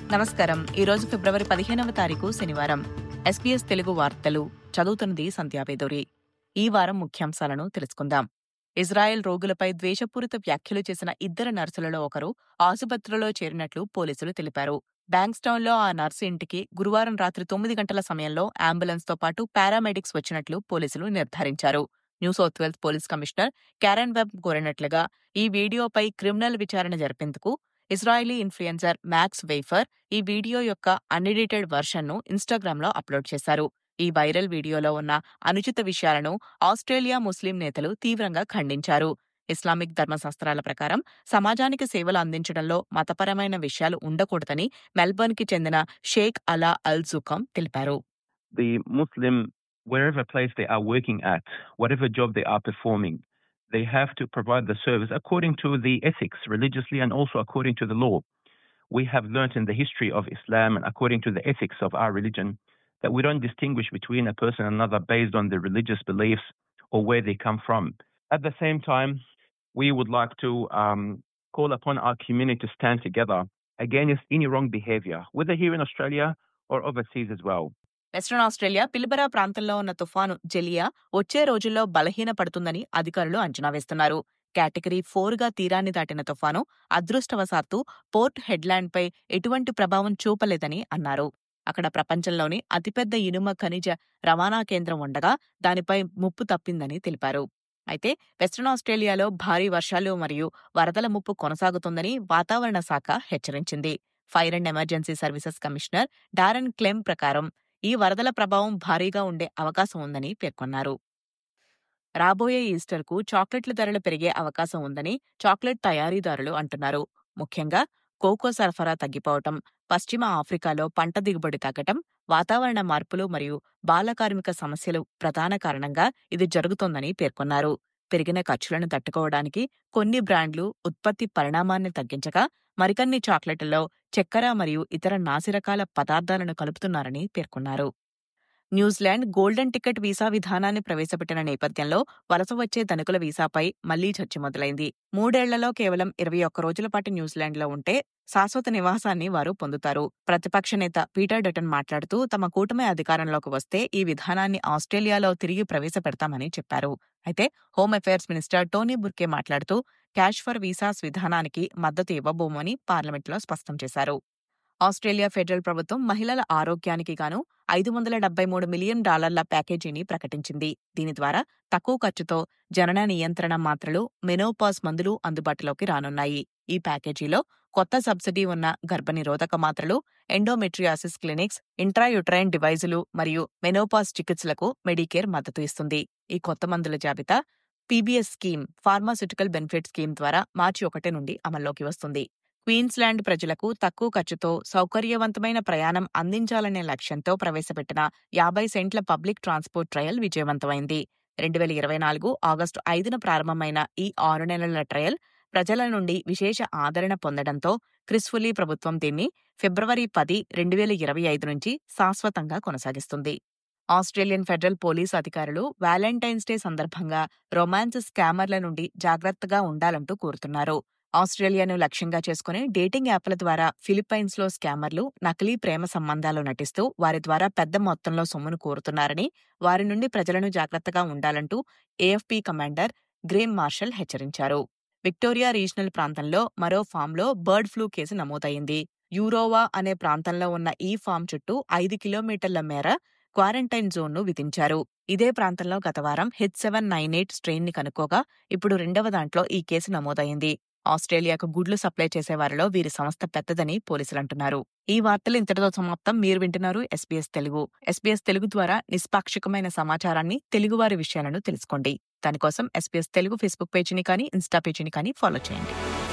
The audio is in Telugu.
నమస్కారం ఈరోజు ఫిబ్రవరి పదిహేనవ తారీఖు శనివారం ఎస్పీఎస్ తెలుగు వార్తలు చదువుతున్నది సంధ్యాపేదూరి ఈ వారం ముఖ్యాంశాలను తెలుసుకుందాం ఇజ్రాయెల్ రోగులపై ద్వేషపూరిత వ్యాఖ్యలు చేసిన ఇద్దరు నర్సులలో ఒకరు ఆసుపత్రిలో చేరినట్లు పోలీసులు తెలిపారు బ్యాంక్స్టౌన్లో ఆ నర్సు ఇంటికి గురువారం రాత్రి తొమ్మిది గంటల సమయంలో అంబులెన్స్తో పాటు పారామెడిక్స్ వచ్చినట్లు పోలీసులు నిర్ధారించారు New South Wales police commissioner Karen Webb కోరినట్లుగా ఈ వీడియోపై క్రిమినల్ విచారణ జరిపేందుకు ఇజ్రాయిలీ ఇన్ఫ్లుయెన్సర్ మ్యాక్స్ వెయిఫర్ ఈ వీడియో యొక్క అన్ఎడిటెడ్ వర్షన్ను ఇన్స్టాగ్రామ్లో అప్లోడ్ చేశారు ఈ వైరల్ వీడియోలో ఉన్న అనుచిత విషయాలను ఆస్ట్రేలియా ముస్లిం నేతలు తీవ్రంగా ఖండించారు ఇస్లామిక్ ధర్మశాస్త్రాల ప్రకారం సమాజానికి సేవలు అందించడంలో మతపరమైన విషయాలు ఉండకూడదని మెల్బర్న్కి చెందిన షేక్ అలా అల్ జుకం తెలిపారు the Muslim, wherever place they are working at, whatever job they are performing, they have to provide the service according to the ethics, religiously and also according to the law. We have learnt in the history of Islam and according to the ethics of our religion that we don't distinguish between a person and another based on their religious beliefs or where they come from. At the same time, we would like to um, call upon our community to stand together against any wrong behavior, whether here in Australia or overseas as well. Western Australia Pilbara ప్రాంతంలో ఉన్న తుఫాను జెలియా వచ్చే రోజుల్లో బలహీనపడుతుందని అధికారులు అంచనా వేస్తున్నారు కేటగిరీ ఫోర్గా తీరాన్ని దాటిన తుఫాను అదృష్టవశాత్తు పోర్ట్ హెడ్లాండ్పై ఎటువంటి ప్రభావం చూపలేదని అన్నారు అక్కడ ప్రపంచంలోని అతిపెద్ద ఇనుమ ఖనిజ రవాణా కేంద్రం ఉండగా దానిపై ముప్పు తప్పిందని తెలిపారు అయితే వెస్ట్రన్ ఆస్ట్రేలియాలో భారీ వర్షాలు మరియు వరదల ముప్పు కొనసాగుతుందని వాతావరణ శాఖ హెచ్చరించింది fire and emergency services commissioner Darren Klemm ప్రకారం ఈ వరదల ప్రభావం భారీగా ఉండే అవకాశం ఉందని పేర్కొన్నారు రాబోయే ఈస్టర్కు చాక్లెట్ల ధరలు పెరిగే అవకాశం ఉందని చాక్లెట్ తయారీదారులు అంటున్నారు ముఖ్యంగా కోకో సరఫరా తగ్గిపోవటం పశ్చిమ ఆఫ్రికాలో పంట దిగుబడి తగ్గటం వాతావరణ మార్పులు మరియు బాల కార్మిక సమస్యలు ప్రధాన కారణంగా ఇది జరుగుతోందని పేర్కొన్నారు పెరిగిన ఖర్చులను తట్టుకోవడానికి కొన్ని బ్రాండ్లు ఉత్పత్తి పరిణామాన్ని తగ్గించగా మరికన్ని చాక్లెట్లలో చక్కెర మరియు ఇతర నాసిరకాల పదార్థాలను కలుపుతున్నారని పేర్కొన్నారు న్యూజిలాండ్ గోల్డెన్ టికెట్ వీసా విధానాన్ని ప్రవేశపెట్టిన నేపథ్యంలో వలస వచ్చే ధనికుల వీసాపై మళ్లీ చర్చ మొదలైంది మూడేళ్లలో కేవలం ఇరవై ఒక్క రోజుల పాటు న్యూజిలాండ్లో ఉంటే శాశ్వత నివాసాన్ని వారు పొందుతారు ప్రతిపక్ష నేత పీటర్ డటన్ మాట్లాడుతూ తమ కూటమి అధికారంలోకి వస్తే ఈ విధానాన్ని ఆస్ట్రేలియాలో తిరిగి ప్రవేశపెడతామని చెప్పారు అయితే home affairs minister Tony Burke మాట్లాడుతూ క్యాష్ ఫర్ వీసాస్ విధానానికి మద్దతు ఇవ్వబోమని పార్లమెంట్లో స్పష్టం చేశారు ఆస్ట్రేలియా ఫెడరల్ ప్రభుత్వం మహిళల ఆరోగ్యానికి గాను ఐదు వందల డెబ్బై మూడు మిలియన్ డాలర్ల ప్యాకేజీని ప్రకటించింది దీని ద్వారా తక్కువ ఖర్చుతో జనన నియంత్రణ మాత్రలు మెనోపాజ్ మందులు అందుబాటులోకి రానున్నాయి ఈ ప్యాకేజీలో కొత్త సబ్సిడీ ఉన్న గర్భనిరోధక మాత్రలు ఎండోమెట్రియాసిస్ క్లినిక్స్ ఇంట్రాయుట్రైన్ డివైజులు మరియు మెనోపాజ్ చికిత్సలకు మెడికేర్ మద్దతు ఇస్తుంది ఈ కొత్త మందుల జాబితా PBS scheme pharmaceutical benefit scheme ద్వారా మార్చి ఒకటి నుండి అమల్లోకి వస్తుంది క్వీన్స్లాండ్ ప్రజలకు తక్కువ ఖర్చుతో సౌకర్యవంతమైన ప్రయాణం అందించాలనే లక్ష్యంతో ప్రవేశపెట్టిన యాభై సెంట్ల పబ్లిక్ ట్రాన్స్పోర్ట్ ట్రయల్ విజయవంతమైంది రెండు వేల ఇరవై నాలుగు ఆగస్టు ఐదున ప్రారంభమైన ఈ ఆరు నెలల ట్రయల్ ప్రజల నుండి విశేష ఆదరణ పొందడంతో క్రిస్ఫులీ ప్రభుత్వం దీన్ని ఫిబ్రవరి పది రెండు వేల ఇరవై ఐదు నుంచి శాశ్వతంగా కొనసాగిస్తుంది ఆస్ట్రేలియన్ ఫెడరల్ పోలీస్ అధికారులు వ్యాలంటైన్స్ డే సందర్భంగా రొమాన్స్ స్కామర్ల నుండి జాగ్రత్తగా ఉండాలంటూ కోరుతున్నారు ఆస్ట్రేలియాను లక్ష్యంగా చేసుకుని డేటింగ్ యాప్ల ద్వారా ఫిలిప్పైన్స్ లో స్కామర్లు నకిలీ ప్రేమ సంబంధాలు నటిస్తూ వారి ద్వారా పెద్ద మొత్తంలో సొమ్మును కోరుతున్నారని వారి నుండి ప్రజలను జాగ్రత్తగా ఉండాలంటూ ఏఎఫ్పీ కమాండర్ గ్రేమ్ మార్షల్ హెచ్చరించారు విక్టోరియా రీజనల్ ప్రాంతంలో మరో ఫామ్లో బర్డ్ ఫ్లూ కేసు నమోదైంది యూరోవా అనే ప్రాంతంలో ఉన్న ఈ ఫామ్ చుట్టూ ఐదు కిలోమీటర్ల మేర క్వారంటైన్ జోన్ను విధించారు ఇదే ప్రాంతంలో గత వారం H seven nine eight strain ని కనుక్కోగా ఇప్పుడు రెండవ దాంట్లో ఈ కేసు నమోదైంది ఆస్ట్రేలియాకు గుడ్లు సప్లై చేసే వారిలో వీరి సంస్థ పెద్దదని పోలీసులు అంటున్నారు ఈ వార్తలు ఇంతటితో సమాప్తం మీరు వింటున్నారు ఎస్బీఎస్ తెలుగు ఎస్బీఎస్ తెలుగు ద్వారా నిష్పాక్షికమైన సమాచారాన్ని తెలుగువారి విషయాలను తెలుసుకోండి దానికోసం ఎస్బీఎస్ తెలుగు ఫేస్బుక్ పేజీని కానీ ఇన్స్టా పేజీని కానీ ఫాలో చేయండి